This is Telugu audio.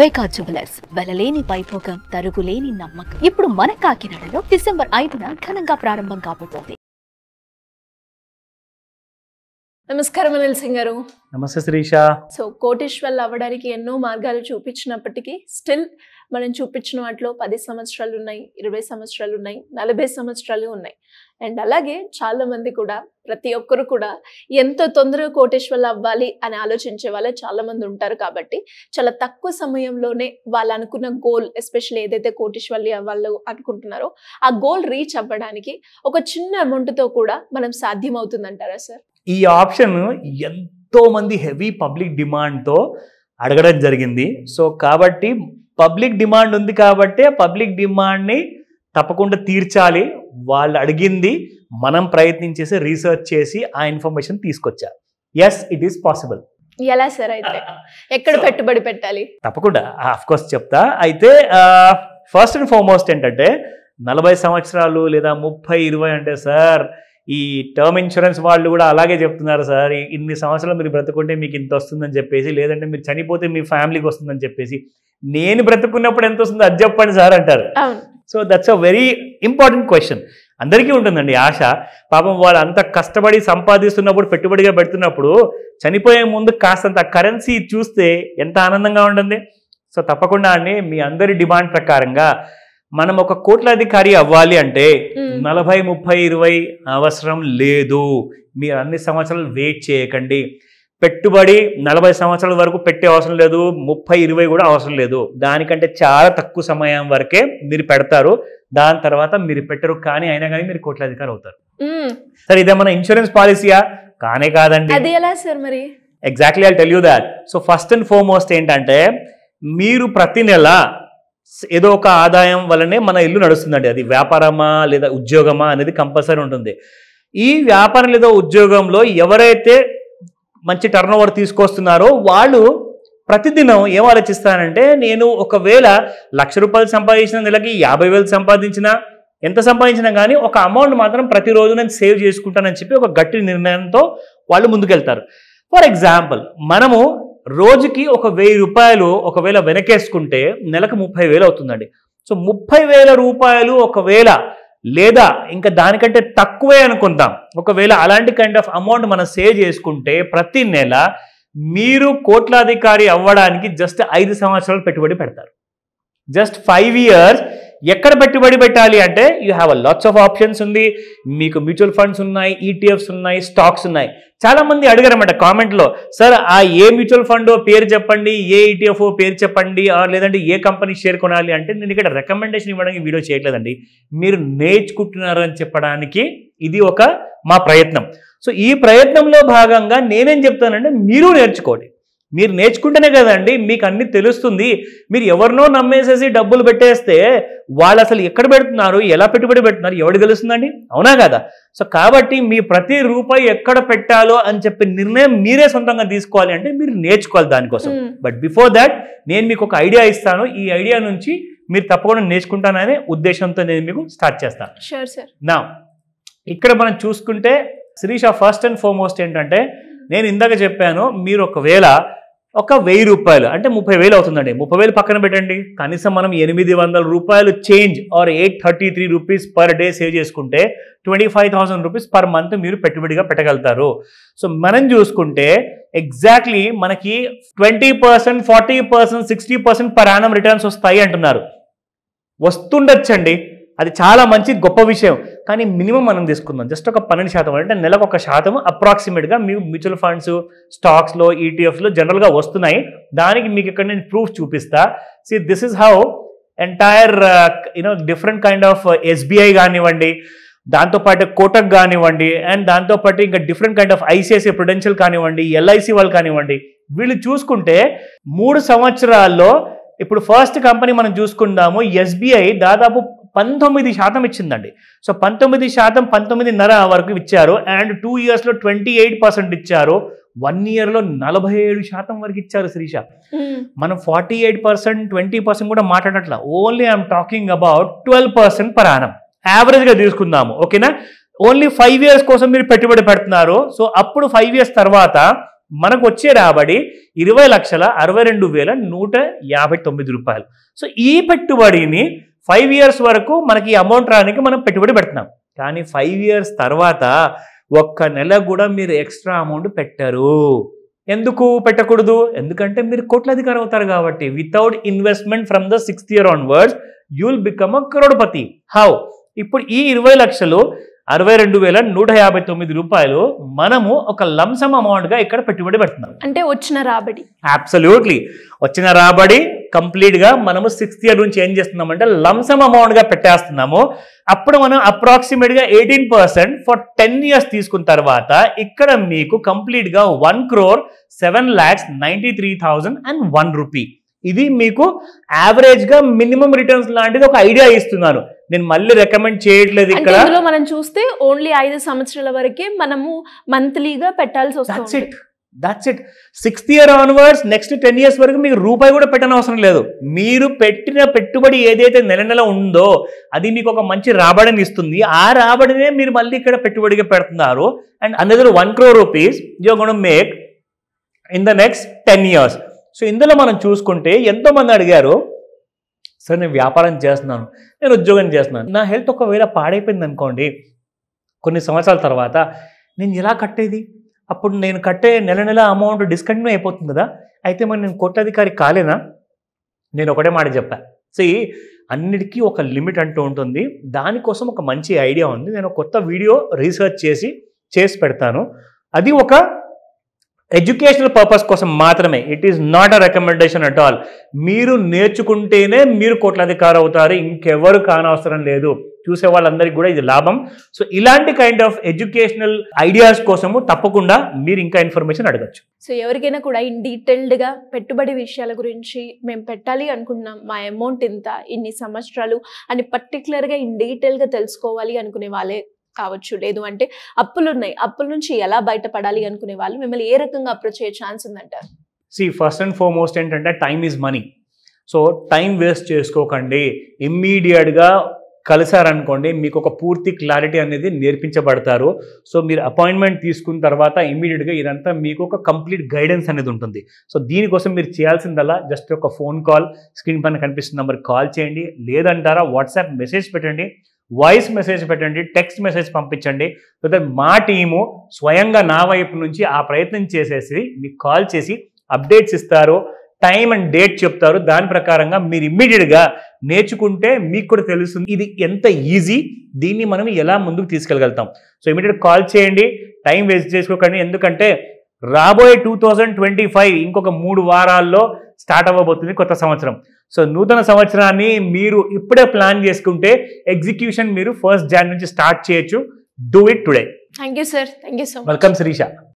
వైకా జువెలర్స్ వెలలేని వైభోగం తరుగులేని నమ్మకం ఇప్పుడు మన కాకినాడలో డిసెంబర్ ఐదున ఘనంగా ప్రారంభం కాబోతోంది నమస్కారం అనిల్ సింగ్ గారు నమస్తే శిరీష సో కోటేశ్వర్లు అవ్వడానికి ఎన్నో మార్గాలు చూపించినప్పటికీ స్టిల్ మనం చూపించిన వాటిలో పది సంవత్సరాలు ఉన్నాయి ఇరవై సంవత్సరాలు ఉన్నాయి నలభై సంవత్సరాలు ఉన్నాయి అండ్ అలాగే చాలా మంది కూడా ప్రతి ఒక్కరు కూడా ఎంతో తొందరగా కోటేశ్వర్లు అవ్వాలి అని ఆలోచించే వాళ్ళే చాలా మంది ఉంటారు కాబట్టి చాలా తక్కువ సమయంలోనే వాళ్ళు అనుకున్న గోల్ ఎస్పెషల్లీ ఏదైతే కోటేశ్వర్లు అవ్వాలో అనుకుంటున్నారో ఆ గోల్ రీచ్ అవ్వడానికి ఒక చిన్న అమౌంట్తో కూడా మనం సాధ్యమవుతుందంటారా సార్ ఈ ఆప్షన్ ఎంతో మంది హెవీ పబ్లిక్ డిమాండ్తో అడగడం జరిగింది సో కాబట్టి పబ్లిక్ డిమాండ్ ఉంది కాబట్టి ఆ పబ్లిక్ డిమాండ్ని తప్పకుండా తీర్చాలి వాళ్ళు అడిగింది మనం ప్రయత్నించేసి రీసెర్చ్ చేసి ఆ ఇన్ఫర్మేషన్ తీసుకొచ్చా ఎస్ ఇట్ ఈస్ పాసిబుల్ ఎలా సార్ అయితే ఎక్కడ So- పెట్టుబడి పెట్టాలి తప్పకుండా ఆఫ్ కోర్స్ చెప్తా అయితే ఫస్ట్ అండ్ ఫార్మోస్ట్ ఏంటంటే నలభై సంవత్సరాలు లేదా ముప్పై ఇరవై అంటే సార్ ఈ టర్మ్ ఇన్సూరెన్స్ వాళ్ళు కూడా అలాగే చెప్తున్నారు సార్ ఈ- ఇన్ని సంవత్సరాలు మీరు బ్రతుకుంటే మీకు ఇంత వస్తుందని చెప్పేసి లేదంటే మీరు చనిపోతే మీ ఫ్యామిలీకి వస్తుందని చెప్పేసి నేను బ్రతుకున్నప్పుడు ఎంత వస్తుందో అది చెప్పండి సార్ అంటారు అవును so that's a very important question అందరికీ ఉంటుందండి ఆశ పాపం వాళ్ళు అంత కష్టపడి సంపాదిస్తున్నప్పుడు పెట్టుబడిగా పెడుతున్నప్పుడు చనిపోయే ముందు కాస్తంత కరెన్సీ చూస్తే ఎంత ఆనందంగా ఉంటుంది సో తప్పకుండా అండి మీ అందరి డిమాండ్ ప్రకారంగా మనం ఒక కోట్లాధికారి అవ్వాలి అంటే మ్మ్. నలభై ముప్పై ఇరవై అవసరం లేదు మీరు అన్ని సంవత్సరాలు వెయిట్ చేయకండి పెట్టుబడి నలభై సంవత్సరాల వరకు పెట్టే అవసరం లేదు ముప్పై ఇరవై కూడా అవసరం లేదు దానికంటే చాలా తక్కువ సమయం వరకే మీరు పెడతారు దాని తర్వాత మీరు పెట్టరు కానీ అయినా కానీ మీరు కోట్లాధికారి అవుతారు మ్మ్. సరే ఇదేమన్నా ఇన్సూరెన్స్ పాలసీయా కానే కాదండి అది ఎలా సార్ మరి exactly I tell you that so first and foremost ఏంటంటే మీరు ప్రతి నెల ఏదో ఒక ఆదాయం వల్లనే మన ఇల్లు నడుస్తుందండి అది వ్యాపారమా లేదా ఉద్యోగమా అనేది కంపల్సరీ ఉంటుంది ఈ వ్యాపారం లేదా ఉద్యోగంలో ఎవరైతే మంచి టర్న్ ఓవర్ తీసుకొస్తున్నారో వాళ్ళు ప్రతిదినం ఏం ఆలోచిస్తానంటే నేను ఒకవేళ లక్ష రూపాయలు సంపాదించిన నెలకి యాభై వేలు సంపాదించినా ఎంత సంపాదించినా కానీ ఒక అమౌంట్ మాత్రం ప్రతిరోజు నేను సేవ్ చేసుకుంటానని చెప్పి ఒక గట్టి నిర్ణయంతో వాళ్ళు ముందుకెళ్తారు ఫర్ ఎగ్జాంపుల్ మనము రోజుకి ఒక వెయ్యి రూపాయలు ఒకవేళ వెనకేసుకుంటే నెలకు ముప్పై వేలు అవుతుందండి సో ముప్పై వేల రూపాయలు ఒకవేళ లేదా ఇంకా దానికంటే తక్కువే అనుకుందాం ఒకవేళ అలాంటి కైండ్ ఆఫ్ అమౌంట్ మనం సేవ్ చేసుకుంటే ప్రతి నెల మీరు కోట్లాధికారి అవ్వడానికి జస్ట్ ఐదు సంవత్సరాలు పెట్టుబడి పెడతారు జస్ట్ ఫైవ్ ఇయర్స్ ఎక్కడ పెట్టుబడి పెట్టాలి అంటే you have a lots of options ఉంది మీకు మ్యూచువల్ ఫండ్స్ ఉన్నాయి ఈటీఎఫ్స్ ఉన్నాయి స్టాక్స్ ఉన్నాయి చాలా మంది అడిగారన్నమాట కామెంట్లో సార్ ఆ ఏ మ్యూచువల్ ఫండ్ పేరు చెప్పండి ఏ ఈటీఎఫ్ పేరు చెప్పండి ఆ లేదంటే ఏ కంపెనీ షేర్ కొనాలి అంటే నేను ఇక్కడ రికమెండేషన్ ఇవ్వడానికి వీడియో చేయట్లేదండి మీరు నేర్చుకుంటున్నారు అని చెప్పడానికి ఇది ఒక మా ప్రయత్నం సో ఈ ప్రయత్నంలో భాగంగా నేనేం చెప్తానంటే మీరు నేర్చుకోండి మీరు నేర్చుకుంటేనే కదండి మీకు అన్ని తెలుస్తుంది మీరు ఎవరినో నమ్మేసేసి డబ్బులు పెట్టేస్తే వాళ్ళు అసలు ఎక్కడ పెడుతున్నారు ఎలా పెట్టుబడి పెడుతున్నారు ఎవడు తెలుస్తుందండి అవునా కదా సో కాబట్టి మీ ప్రతి రూపాయి ఎక్కడ పెట్టాలో అని చెప్పి నిర్ణయం మీరే సొంతంగా తీసుకోవాలి అంటే మీరు నేర్చుకోవాలి దానికోసం మ్మ్. బట్ బిఫోర్ దాట్ నేను మీకు ఒక ఐడియా ఇస్తాను ఈ ఐడియా నుంచి మీరు తప్పకుండా నేర్చుకుంటాననే ఉద్దేశంతో నేను మీకు స్టార్ట్ చేస్తాను షూర్ సార్ నా ఇక్కడ మనం చూసుకుంటే శిరీష ఫస్ట్ అండ్ ఫార్మోస్ట్ ఏంటంటే నేను ఇందాక చెప్పాను మీరు ఒకవేళ ఒక వెయ్యి రూపాయలు అంటే ముప్పై వేలు అవుతుందండి ముప్పై వేలు పక్కన పెట్టండి కనీసం మనం ఎనిమిది వందల రూపాయలు change or eight thirty three rupees per day save చేసుకుంటే twenty five thousand rupees per month మీరు పెట్టుబడిగా పెట్టగలుగుతారు సో మనం చూసుకుంటే ఎగ్జాక్ట్లీ మనకి twenty percent forty percent sixty percent per annum returns వస్తాయి అంటున్నారు వస్తుండొచ్చండి అది చాలా మంచి గొప్ప విషయం కానీ మినిమం మనం తీసుకుందాం జస్ట్ ఒక పన్నెండు శాతం అంటే నెలకు ఒక శాతం అప్రాక్సిమేట్గా మీకు మ్యూచువల్ ఫండ్స్ స్టాక్స్లో ఈటీఎఫ్స్లో జనరల్గా వస్తున్నాయి దానికి మీకు ఇక్కడ నేను ప్రూఫ్ చూపిస్తా see this is how entire you know different kind of SBI కానివ్వండి దాంతోపాటు కోటక్ కానివ్వండి అండ్ దాంతోపాటు ఇంకా different kind of ICICI Prudential కానివ్వండి ఎల్ఐసి వాళ్ళు కానివ్వండి వీళ్ళు చూసుకుంటే మూడు సంవత్సరాల్లో ఇప్పుడు ఫస్ట్ కంపెనీ మనం చూసుకుందాము ఎస్బీఐ దాదాపు పంతొమ్మిది శాతం ఇచ్చిందండి సో పంతొమ్మిది శాతం పంతొమ్మిదిన్నర వరకు ఇచ్చారు అండ్ టూ ఇయర్స్లో ట్వంటీ ఎయిట్ పర్సెంట్ ఇచ్చారు వన్ ఇయర్లో నలభై ఏడు శాతం వరకు ఇచ్చారు శ్రీష మ్మ్. మనం forty eight percent twenty percent కూడా మాట్లాడట్ల only I'm talking about twelve percent per annum యావరేజ్గా తీసుకుందాము ఓకేనా ఓన్లీ ఫైవ్ ఇయర్స్ కోసం మీరు పెట్టుబడి పెడుతున్నారు సో అప్పుడు ఫైవ్ ఇయర్స్ తర్వాత మనకు వచ్చే రాబడి ఇరవై లక్షల అరవై రెండు వేల నూట యాభై తొమ్మిది రూపాయలు సో ఈ పెట్టుబడిని ఫైవ్ ఇయర్స్ వరకు మనకి ఈ అమౌంట్ రానికి మనం పెట్టుబడి పెడుతున్నాం కానీ ఫైవ్ ఇయర్స్ తర్వాత ఒక్క నెల కూడా మీరు ఎక్స్ట్రా అమౌంట్ పెట్టరు ఎందుకు పెట్టకూడదు ఎందుకంటే మీరు కోట్లాధికారి అవుతారు కాబట్టి without investment from the sixth year onwards you will become a crorepati how ఇప్పుడు ఈ ఇరవై లక్షలు అరవై రెండు వేల నూట యాభై తొమ్మిది రూపాయలు మనము ఒక లంసమ్ అమౌంట్గా ఇక్కడ పెట్టుబడి పెడుతున్నాం అంటే వచ్చిన రాబడి అబ్సల్యూట్లీ వచ్చిన రాబడి కంప్లీట్గా మనము సిక్స్త్ ఇయర్ నుంచి ఏం చేస్తున్నామంటే లంసమ్ అమౌంట్గా పెట్టేస్తున్నాము అప్పుడు మనం అప్రాక్సిమేట్గా eighteen percent for ten years తీసుకున్న తర్వాత ఇక్కడ మీకు కంప్లీట్గా one crore seven lakhs ninety three thousand and one rupee ఇది మీకు యావరేజ్గా మినిమం రిటర్న్స్ లాంటిది ఒక ఐడియా ఇస్తున్నాను నేను మళ్ళీ రికమెండ్ చేయట్లేదు అంటే ఇక్కడ ఇందులో మనం చూస్తే ఓన్లీ ఐదు సంవత్సరాల వరకే మనము మంత్లీగా పెట్టాల్సి దట్స్ వస్తుంది it that's it sixth year onwards next ten years వరకు మీకు రూపాయి కూడా పెట్టని అవసరం లేదు మీరు పెట్టిన పెట్టుబడి ఏదైతే నెల నెల ఉందో అది మీకు ఒక మంచి రాబడిని ఇస్తుంది ఆ రాబడినే మీరు మళ్ళీ ఇక్కడ పెట్టుబడిగా పెడుతున్నారు and another one crore rupees you're gonna make in the next ten years so ఇందులో మనం చూసుకుంటే ఎంతో మంది అడిగారు సార్ నేను వ్యాపారం చేస్తున్నాను నేను ఉద్యోగం చేస్తున్నాను నా హెల్త్ ఒకవేళ పాడైపోయింది అనుకోండి కొన్ని సంవత్సరాల తర్వాత నేను ఎలా కట్టేది అప్పుడు నేను కట్టే నెల నెల అమౌంట్ డిస్కంటిన్యూ అయిపోతుంది కదా అయితే మరి నేను కోట్లాధికారి కాలేనా నేను ఒకటే మాట చెప్పా సి అన్నిటికీ ఒక లిమిట్ అంటూ ఉంటుంది దానికోసం ఒక మంచి ఐడియా ఉంది నేను ఒక కొత్త వీడియో రీసెర్చ్ చేసి చేసి పెడతాను అది ఒక ఎడ్యుకేషనల్ పర్పస్ కోసం మాత్రమే it is not a recommendation at all మీరు నేర్చుకుంటేనే మీరు కోట్లాధికారి అవుతారు ఇంకెవరు కానవసరం లేదు చూసే వాళ్ళందరికీ కూడా ఇది లాభం సో ఇలాంటి కైండ్ ఆఫ్ ఎడ్యుకేషనల్ ఐడియాస్ కోసము తప్పకుండా మీరు ఇంకా ఇన్ఫర్మేషన్ అడగచ్చు సో ఎవరికైనా కూడా ఇన్ డీటెయిల్డ్గా పెట్టుబడి విషయాల గురించి మేము పెట్టాలి అనుకుంటున్నాం మా అమౌంట్ ఇంత ఇన్ని సంవత్సరాలు అని పర్టికులర్గా ఇన్ డీటెయిల్గా తెలుసుకోవాలి అనుకునే వాళ్ళే కావచ్చు లేదు అంటే అప్పులు ఉన్నాయి అప్పుల నుంచి ఎలా బయటపడాలి అనుకునే వాళ్ళు మిమ్మల్ని ఏ రకంగా అప్రోచ్ అయ్యే ఛాన్స్ ఉందంటారు సి ఫస్ట్ అండ్ ఫార్మోస్ట్ ఏంటంటే time is money so time waste చేసుకోకండి ఇమ్మీడియట్గా కలిసారనుకోండి మీకు ఒక పూర్తి క్లారిటీ అనేది నేర్పించబడతారు సో మీరు అపాయింట్మెంట్ తీసుకున్న తర్వాత ఇమ్మీడియట్గా ఇదంతా మీకు ఒక కంప్లీట్ గైడెన్స్ అనేది ఉంటుంది సో దీనికోసం మీరు చేయాల్సిందల్లా జస్ట్ ఒక ఫోన్ కాల్ స్క్రీన్ పైన కనిపిస్తున్న నెంబర్ కాల్ చేయండి లేదంటారా వాట్సాప్ మెసేజ్ పెట్టండి వాయిస్ మెసేజ్ పెట్టండి టెక్స్ట్ మెసేజ్ పంపించండి సో దట్ మా టీము స్వయంగా నా వైపు నుంచి ఆ ప్రయత్నం చేసేసి మీకు కాల్ చేసి అప్డేట్స్ ఇస్తారు టైం అండ్ డేట్ చెప్తారు దాని ప్రకారంగా మీరు ఇమ్మీడియట్గా నేర్చుకుంటే మీకు కూడా తెలుస్తుంది ఇది ఎంత ఈజీ దీన్ని మనం ఎలా ముందుకు తీసుకెళ్ళగలుగుతాం సో ఇమీడియట్ కాల్ చేయండి టైం వేస్ట్ చేసుకోకండి ఎందుకంటే రాబోయే టూ థౌజండ్ ట్వంటీ ఫైవ్ ఇంకొక మూడు వారాల్లో స్టార్ట్ అవ్వబోతుంది కొత్త సంవత్సరం సో నూతన సంవత్సరాన్ని మీరు ఇప్పుడే ప్లాన్ చేసుకుంటే ఎగ్జిక్యూషన్ మీరు ఫస్ట్ జాన్ నుంచి స్టార్ట్ చేయొచ్చు do it today thank you sir thank you so much welcome Sirisha